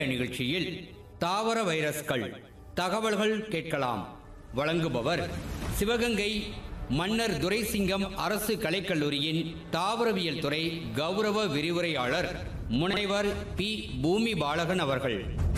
நிகழ்ச்சியில் தாவர வைரஸ்கள் தகவல்கள் கேட்கலாம் வழங்குபவர் சிவகங்கை மன்னர் துரைசிங்கம் அரசு கலைக்கல்லூரியின் தாவரவியல் துறை கௌரவ விரிவுரையாளர் முனைவர் பி பூமி பாலகன் அவர்கள்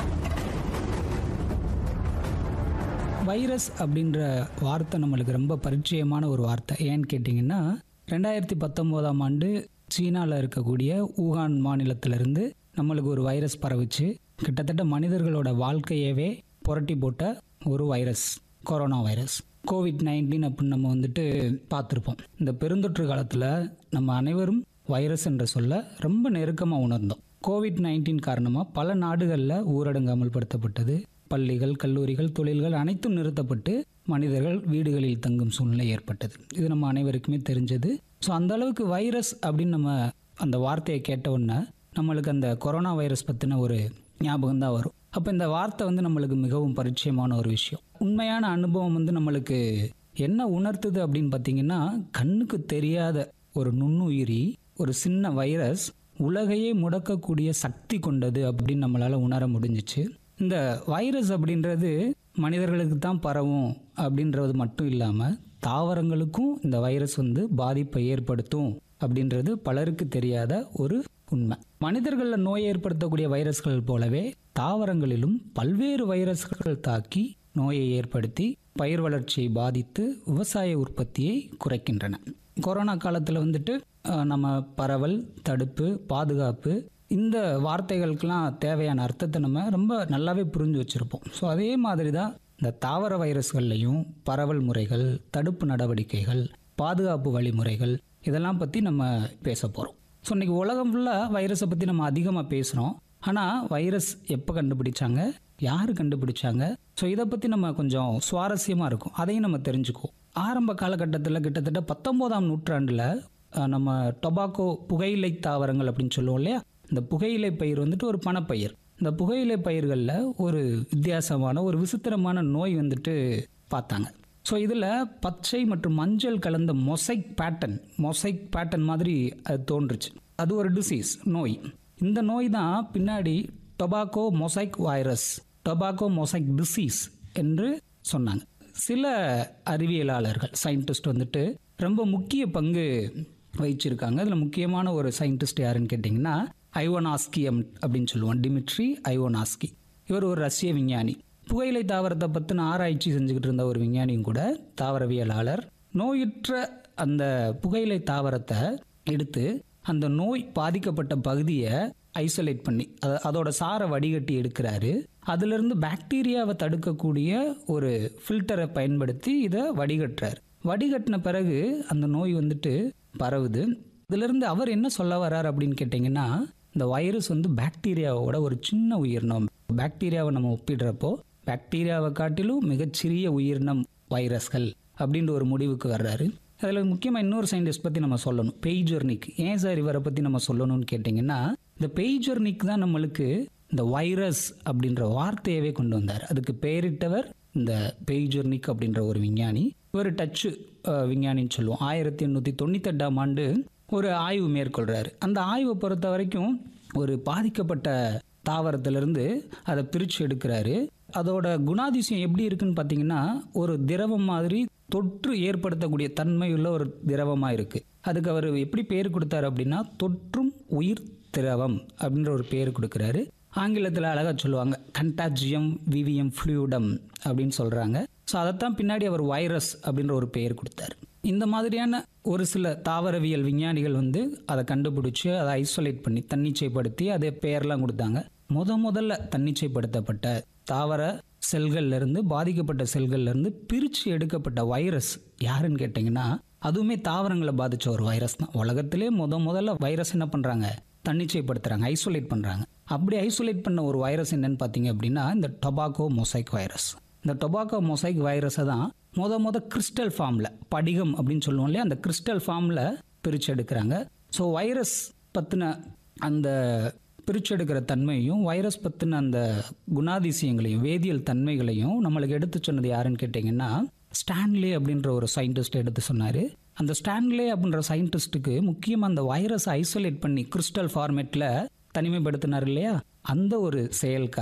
வைரஸ் அப்படின்ற வார்த்தை நம்மளுக்கு ரொம்ப பரிச்சயமான ஒரு வார்த்தை ஏன்னு கேட்டிங்கன்னா ரெண்டாயிரத்தி பத்தொம்போதாம் ஆண்டு சீனாவில் இருக்கக்கூடிய ஊகான் மாநிலத்திலிருந்து நம்மளுக்கு ஒரு வைரஸ் பரவுச்சு கிட்டத்தட்ட மனிதர்களோட வாழ்க்கையவே புரட்டி போட்ட ஒரு virus corona virus covid nineteen அப்படின்னு நம்ம வந்துட்டு பார்த்துருப்போம் இந்த பெருந்தொற்று காலத்தில் நம்ம அனைவரும் வைரஸ் என்ற சொல்ல ரொம்ப நெருக்கமாக உணர்ந்தோம் கோவிட் நைன்டீன் காரணமாக பல நாடுகளில் ஊரடங்கு அமல்படுத்தப்பட்டது பள்ளிகள் கல்லூரிகள் தொழில்கள் அனைத்தும் நிறுத்தப்பட்டு மனிதர்கள் வீடுகளில் தங்கும் சூழ்நிலை ஏற்பட்டது இது நம்ம அனைவருக்குமே தெரிஞ்சது ஸோ அந்த அளவுக்கு வைரஸ் அப்படின்னு நம்ம அந்த வார்த்தையை கேட்ட உடனே நம்மளுக்கு அந்த கொரோனா வைரஸ் பற்றின ஒரு ஞாபகம் தான் வரும் அப்போ இந்த வார்த்தை வந்து நம்மளுக்கு மிகவும் பரிச்சயமான ஒரு விஷயம் உண்மையான அனுபவம் வந்து நம்மளுக்கு என்ன உணர்த்துது அப்படின்னு பார்த்தீங்கன்னா கண்ணுக்கு தெரியாத ஒரு நுண்ணுயிரி ஒரு சின்ன வைரஸ் உலகையே முடக்கக்கூடிய சக்தி கொண்டது அப்படின்னு நம்மளால உணர முடிஞ்சிச்சு இந்த வைரஸ் அப்படின்றது மனிதர்களுக்கு தான் பரவும் அப்படின்றது மட்டும் இல்லாமல் தாவரங்களுக்கும் இந்த வைரஸ் வந்து பாதிப்பை ஏற்படுத்தும் அப்படின்றது பலருக்கு தெரியாத ஒரு உண்மை மனிதர்களில் நோய் ஏற்படுத்தக்கூடிய வைரஸ்கள் போலவே தாவரங்களிலும் பல்வேறு வைரஸ்கள் தாக்கி நோயை ஏற்படுத்தி பயிர் வளர்ச்சியை பாதித்து விவசாய உற்பத்தியை குறைக்கின்றன கொரோனா காலத்தில் வந்துட்டு அஹ், நம்ம பரவல் தடுப்பு பாதுகாப்பு இந்த வார்த்தைகளுக்கெல்லாம் தேவையான அர்த்தத்தை நம்ம ரொம்ப நல்லாவே புரிஞ்சு வச்சுருப்போம் ஸோ அதே மாதிரி தான் இந்த தாவர வைரஸ்கள்லையும் பரவல் முறைகள் தடுப்பு நடவடிக்கைகள் பாதுகாப்பு வழிமுறைகள் இதெல்லாம் பற்றி நம்ம பேச போகிறோம் ஸோ இன்னைக்கு உலகம் ஃபுல்லாக வைரஸை பற்றி நம்ம அதிகமாக பேசுகிறோம் ஆனால் வைரஸ் எப்போ கண்டுபிடிச்சாங்க யார் கண்டுபிடிச்சாங்க ஸோ இதை பற்றி நம்ம கொஞ்சம் சுவாரஸ்யமாக இருக்கும் அதையும் நம்ம தெரிஞ்சுக்குவோம் ஆரம்ப காலகட்டத்தில் கிட்டத்தட்ட பத்தொம்போதாம் நூற்றாண்டில் அஹ், நம்ம டொபாக்கோ புகையிலை தாவரங்கள் அப்படின்னு சொல்லுவோம் இல்லையா இந்த புகையிலை பயிர் வந்துட்டு ஒரு பணப்பயிர் இந்த புகையிலை பயிர்களில் ஒரு வித்தியாசமான ஒரு விசித்திரமான நோய் வந்துட்டு பார்த்தாங்க ஸோ இதில் பச்சை மற்றும் மஞ்சள் கலந்த மொசைக் பேட்டர்ன் மொசைக் பேட்டர்ன் மாதிரி அது தோன்றுச்சு அது ஒரு டிசீஸ் நோய் இந்த நோய் தான் பின்னாடி tobacco mosaic virus tobacco mosaic disease என்று சொன்னாங்க சில அறிவியலாளர்கள் சயின்டிஸ்ட் வந்துட்டு ரொம்ப முக்கிய பங்கு வகிச்சிருக்காங்க அதில் முக்கியமான ஒரு சயின்டிஸ்ட் யாருன்னு கேட்டிங்கன்னா ஐவோனாஸ்கியம் அப்படின்னு சொல்லுவோம் டிமிட்ரி ஐவோனாஸ்கி இவர் ஒரு ரஷ்ய விஞ்ஞானி புகையிலை தாவரத்தை பற்றின ஆராய்ச்சி செஞ்சுக்கிட்டு இருந்த ஒரு விஞ்ஞானியும் கூட தாவரவியலாளர் நோயுற்ற அந்த புகையிலை தாவரத்தை எடுத்து அந்த நோய் பாதிக்கப்பட்ட பகுதியை ஐசோலேட் பண்ணி அத- அதோட சாரை வடிகட்டி எடுக்கிறாரு அதிலிருந்து பாக்டீரியாவை தடுக்கக்கூடிய ஒரு ஃபில்டரை பயன்படுத்தி இதை வடிகட்டுறாரு வடிகட்டின பிறகு அந்த நோய் வந்துட்டு பரவுது இதிலிருந்து அவர் என்ன சொல்ல வர்றார் அப்படின்னு கேட்டிங்கன்னா இந்த வைரஸ் வந்து பாக்டீரியாவோட ஒரு சின்ன உயிரினம் பாக்டீரியாவை நம்ம ஒப்பிடுறப்போ பாக்டீரியாவை காட்டிலும் மிகச்சிறிய உயிரினம் வைரஸ்கள் அப்படின்ற ஒரு முடிவுக்கு வர்றாரு அதில் முக்கியமாக இன்னொரு சயின்டிஸ்ட் பற்றி நம்ம சொல்லணும் பெய்ஜர்னிக் ஏன் சார் இவரை பற்றி நம்ம சொல்லணும்னு கேட்டிங்கன்னா இந்த பெய்ஜர்னிக் தான் நம்மளுக்கு இந்த வைரஸ் அப்படின்ற வார்த்தையவே கொண்டு வந்தார் அதுக்கு பெயரிட்டவர் இந்த பெய்ஜர்னிக் அப்படின்ற ஒரு விஞ்ஞானி இவர் டச்சு அஹ், விஞ்ஞானின்னு சொல்லுவோம் ஆயிரத்தி எண்ணூற்றி தொண்ணூத்தெட்டாம் ஆண்டு ஒரு ஆய்வு மேற்கொள்கிறாரு அந்த ஆய்வை பொறுத்த வரைக்கும் ஒரு பாதிக்கப்பட்ட தாவரத்திலிருந்து அதை பிரித்து எடுக்கிறாரு அதோட குணாதிசயம் எப்படி இருக்குன்னு பார்த்தீங்கன்னா ஒரு திரவம் மாதிரி தொற்று ஏற்படுத்தக்கூடிய தன்மையுள்ள ஒரு திரவமாக இருக்கு அதுக்கு அவர் எப்படி பேர் கொடுத்தாரு அப்படின்னா தொற்றும் உயிர் திரவம் அப்படின்ற ஒரு பேர் கொடுக்குறாரு ஆங்கிலத்தில் அழகாக சொல்லுவாங்க கண்டாஜியம் விவிஎம் ஃப்ளூடம் அப்படின்னு சொல்கிறாங்க ஸோ அதைத்தான் பின்னாடி அவர் வைரஸ் அப்படின்ற ஒரு பெயர் கொடுத்தாரு இந்த மாதிரியான ஒரு சில தாவரவியல் விஞ்ஞானிகள் வந்து அதை கண்டுபிடிச்சு அதை ஐசோலேட் பண்ணி தன்னிச்சைப்படுத்தி அதை பெயர்லாம் கொடுத்தாங்க முத முதல்ல தன்னிச்சைப்படுத்தப்பட்ட தாவர செல்கள்ல இருந்து பாதிக்கப்பட்ட செல்கள்ல இருந்து பிரித்து எடுக்கப்பட்ட வைரஸ் யாருன்னு கேட்டிங்கன்னா அதுவுமே தாவரங்களை பாதிச்ச ஒரு வைரஸ் தான் உலகத்திலே முத முதல்ல வைரஸ் என்ன பண்ணுறாங்க தன்னிச்சைப்படுத்துறாங்க ஐசோலேட் பண்ணுறாங்க அப்படி ஐசோலேட் பண்ண ஒரு வைரஸ் என்னன்னு பார்த்தீங்க அப்படின்னா இந்த டொபாக்கோ மொசைக் வைரஸ் இந்த டொபாக்கோ மொசைக் வைரஸை தான் முத முத கிறிஸ்டல் ஃபார்மில் படிகம் அப்படின்னு சொல்லுவோம் இல்லையா அந்த கிறிஸ்டல் ஃபார்மில் பிரித்து எடுக்கிறாங்க ஸோ வைரஸ் பற்றின அந்த பிரிச்செடுக்கிற தன்மையும் வைரஸ் பற்றின அந்த குணாதிசயங்களையும் வேதியியல் தன்மைகளையும் நம்மளுக்கு எடுத்து சொன்னது யாருன்னு கேட்டிங்கன்னா ஸ்டான்லி அப்படின்ற ஒரு சயின்டிஸ்ட் எடுத்து சொன்னார் அந்த ஸ்டான்லே அப்படின்ற சயின்டிஸ்ட்டுக்கு முக்கியமாக அந்த வைரஸை ஐசோலேட் பண்ணி கிறிஸ்டல் ஃபார்மேட்டில் தனிமைப்படுத்தினார் இல்லையா அந்த ஒரு செயலுக்கு